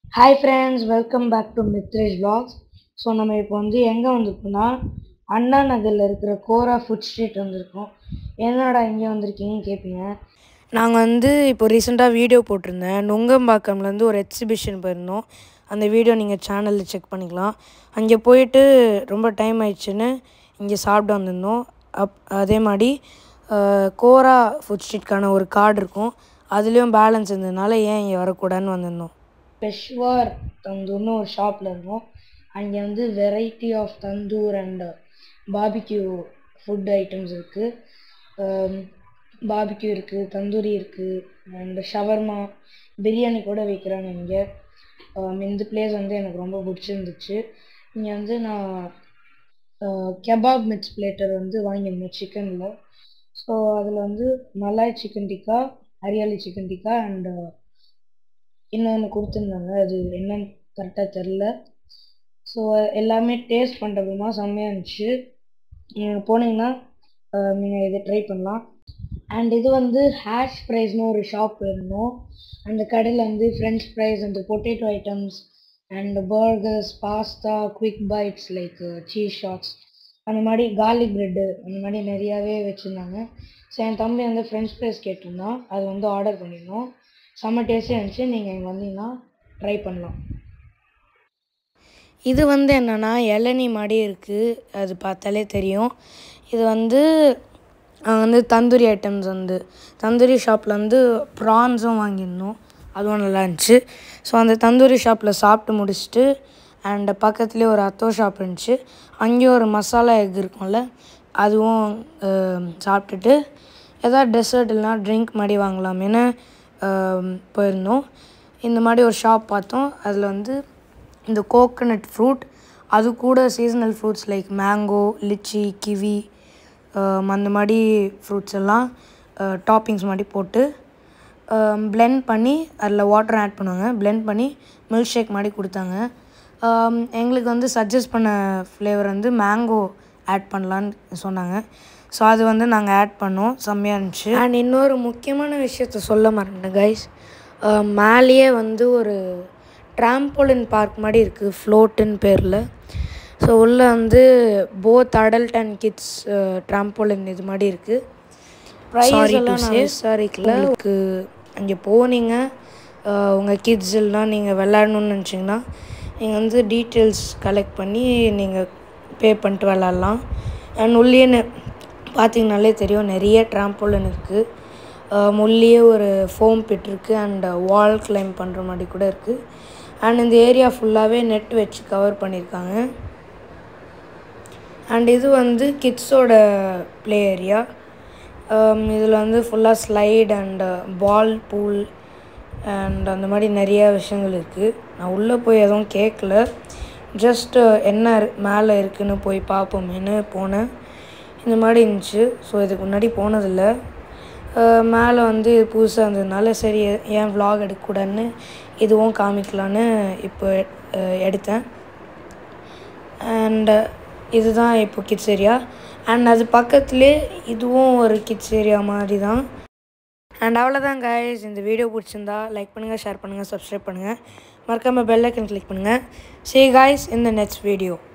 hi friends welcome back to Mithresh vlogs so நம்ம இப்போ வந்து எங்கே வந்திருக்கோம்னா அண்ணா நகரில் இருக்கிற கோரா ஃபுட் ஸ்ட்ரீட் வந்திருக்கோம் என்னடா இங்கே வந்திருக்கீங்கன்னு கேட்பீங்க நாங்கள் வந்து இப்போ ரீசெண்டாக வீடியோ போட்டிருந்தேன் நுங்கம்பாக்கம்லேருந்து ஒரு எக்ஸிபிஷன் போயிருந்தோம் அந்த வீடியோ நீங்கள் சேனலில் செக் பண்ணிக்கலாம் அங்கே போயிட்டு ரொம்ப டைம் ஆயிடுச்சுன்னு இங்கே சாப்பிட வந்திருந்தோம் அப் அதே மாதிரி அஹ், கோரா ஃபுட் ஸ்ட்ரீட்கான ஒரு கார்டு இருக்கும் அதுலேயும் பேலன்ஸ் இருந்ததுனால ஏன் இங்கே வரக்கூடாதுன்னு வந்திருந்தோம் பெஷ்வார் தந்தூர்னு ஒரு ஷாப்பில் இருக்கும் அங்கே வந்து variety of tandoor and barbecue food items இருக்குது பாபிக்யூ இருக்குது தந்தூரி இருக்குது அண்ட் ஷவர்மா பிரியாணி கூட வைக்கிறாங்க இங்கே இந்த பிளேஸ் வந்து எனக்கு ரொம்ப பிடிச்சிருந்துச்சு இங்கே வந்து நான் கெபாப் மிக்ஸ் பிளேட்டர் வந்து வாங்கியிருந்தேன் சிக்கனில் ஸோ அதில் வந்து malai chicken tikka hariyali chicken tikka and இன்னொன்று கொடுத்துருந்தாங்க அது என்னன்னு கரெக்டாக தெரில ஸோ எல்லாமே டேஸ்ட் பண்ணுறதுமா செம்மையாக இருந்துச்சு நீங்கள் போனீங்கன்னா நீங்கள் இதை ட்ரை பண்ணலாம் அண்ட் இது வந்து ஹேஷ் ஃப்ரைஸ்னு ஒரு ஷாப் இருந்தோம் அந்த கடையில் வந்து ஃப்ரெஞ்ச் ஃப்ரைஸ் அந்த potato items and burgers pasta quick bites like cheese shots அந்த மாதிரி கார்லிக் ப்ரெட்டு அந்த மாதிரி நிறையாவே வச்சுருந்தாங்க ஸோ என் தம்பி வந்து ஃப்ரெஞ்ச் ஃப்ரைஸ் கேட்டிருந்தான் அது வந்து ஆர்டர் பண்ணியிருந்தோம் செம்ம டேஸ்டியாக இருந்துச்சு நீங்கள் இங்கே வந்தீங்கன்னா ட்ரை பண்ணலாம் இது வந்து என்னென்னா இளநி மாதிரி இருக்குது அது பார்த்தாலே தெரியும் இது வந்து அஹ், வந்து தந்தூரி ஐட்டம்ஸ் வந்து தந்தூரி ஷாப்பில் வந்து ப்ரான்ஸும் வாங்கியிருந்தோம் அதுவும் நல்லா இருந்துச்சு ஸோ அந்த தந்தூரி ஷாப்பில் சாப்பிட்டு முடிச்சுட்டு அண்ட் பக்கத்துலேயே ஒரு அத்தோ ஷாப் இருந்துச்சு அங்கேயும் ஒரு மசாலா எக் இருக்கும்ல அதுவும் அஹ், சாப்பிட்டுட்டு எதாவது டெசர்ட் இல்லைனா ட்ரிங்க் மாதிரி வாங்கலாமேன்னு அஹ், போயிருந்தோம் இந்த மாதிரி ஒரு ஷாப் பார்த்தோம் அதில் வந்து இந்த கோகனட் ஃப்ரூட் அது கூட seasonal fruits like mango lychee kiwi அந்த மாதிரி ஃப்ரூட்ஸ் எல்லாம் டாப்பிங்ஸ் மாதிரி போட்டு blend பண்ணி அதில் வாட்டர் ஆட் பண்ணுவாங்க blend பண்ணி மில்க் ஷேக் மாதிரி கொடுத்தாங்க Um, எங்களுக்கு வந்து சஜஸ்ட் பண்ண ஃப்ளேவர் வந்து மேங்கோ ஆட் பண்ணலான்னு சொன்னாங்க ஸோ அது வந்து நாங்கள் ஆட் பண்ணோம் செம்மையாக இருந்துச்சு அண்ட் இன்னொரு முக்கியமான விஷயத்த சொல்ல மறந்தேன் கைஸ் மேலேயே வந்து ஒரு ட்ராம்போலின் பார்க் மாதிரி இருக்குது ஃப்ளோட்டுன்னு பேரில் ஸோ உள்ளே வந்து both adult and kids trampoline இது மாதிரி இருக்குது ப்ரைஸ் எல்லாம் நான் விசாரிக்கல உங்களுக்கு அங்கே போனீங்க உங்கள் கிட்ஸ் எல்லாம் நீங்கள் விளாடணுன்னு நினச்சிங்கன்னா நீங்கள் வந்து டீட்டெயில்ஸ் கலெக்ட் பண்ணி நீங்கள் பே பண்ணிட்டு விளாட்லாம் அண்ட் உள்ளே பார்த்தீங்கனாலே தெரியும் நிறைய ட்ராம்போலின் இருக்குது உள்ளேயே ஒரு ஃபோம் பிட் இருக்குது அண்ட் வால் கிளைம் பண்ணுற மாதிரி கூட இருக்குது அண்ட் இந்த ஏரியா ஃபுல்லாகவே நெட் வச்சு கவர் பண்ணியிருக்காங்க அண்ட் இது வந்து கிட்ஸோட ப்ளே ஏரியா இதில் வந்து ஃபுல்லாக slide and ball pool and அந்த மாதிரி நிறைய விஷயங்கள் இருக்குது நான் உள்ளே போய் எதுவும் கேட்கல ஜஸ்ட்டு என்ன மேலே இருக்குன்னு போய் பார்ப்போமேன்னு போனேன் இந்த மாதிரி இருந்துச்சு ஸோ இதுக்கு முன்னாடி போனதில்ல மேலே வந்து இது புதுசாக இருந்ததுனால சரி ஏன் vlog எடுக்கக்கூடாதுன்னு இதுவும் காமிக்கலான்னு இப்போ அஹ், எடுத்தேன் அண்ட் இதுதான் இப்போ கிட்ஸ் ஏரியா அண்ட் அது பக்கத்துலேயே இதுவும் ஒரு கிட்ஸ் ஏரியா மாதிரி தான் அண்ட் அவ்வளோதான் guys இந்த வீடியோ பிடிச்சிருந்தா லைக் பண்ணுங்கள் ஷேர் பண்ணுங்கள் சப்ஸ்கிரைப் பண்ணுங்கள் மறக்காமல் பெல் ஐக்கன் கிளிக் பண்ணுங்கள் see you guys in the next video